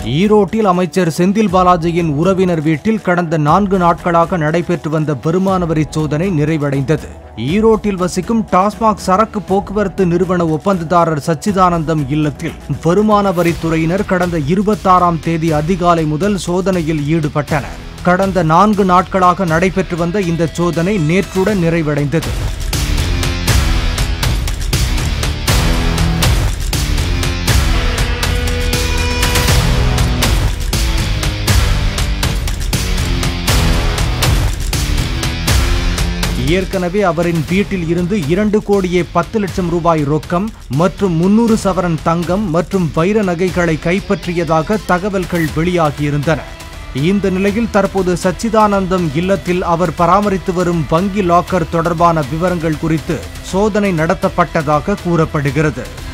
ஈரோட்டில் அமைச்சர் செந்தில் பாலாஜியின் உறவினர் வீட்டில் கடந்த நான்கு நாட்களாக நடைபெற்று வந்த வருமான வரி சோதனை நிறைவடைந்தது ஈரோட்டில் வசிக்கும் டாஸ்மாக் சரக்கு போக்குவரத்து நிறுவன ஒப்பந்ததாரர் சச்சிதானந்தம் இல்லத்தில் வருமான வரித்துறையினர் கடந்த இருபத்தாறாம் தேதி அதிகாலை முதல் சோதனையில் ஈடுபட்டனர் கடந்த நான்கு நாட்களாக நடைபெற்று வந்த இந்த சோதனை நேற்றுடன் நிறைவடைந்தது ஏற்கனவே அவரின் வீட்டில் இருந்து இரண்டு கோடியே பத்து லட்சம் ரூபாய் ரொக்கம் மற்றும் முன்னூறு சவரன் தங்கம் மற்றும் வைர நகைகளை கைப்பற்றியதாக தகவல்கள் வெளியாகியிருந்தன இந்த நிலையில் தற்போது சச்சிதானந்தம் இல்லத்தில் அவர் பராமரித்து வரும் வங்கி லாக்கர் தொடர்பான விவரங்கள் குறித்து சோதனை நடத்தப்பட்டதாக கூறப்படுகிறது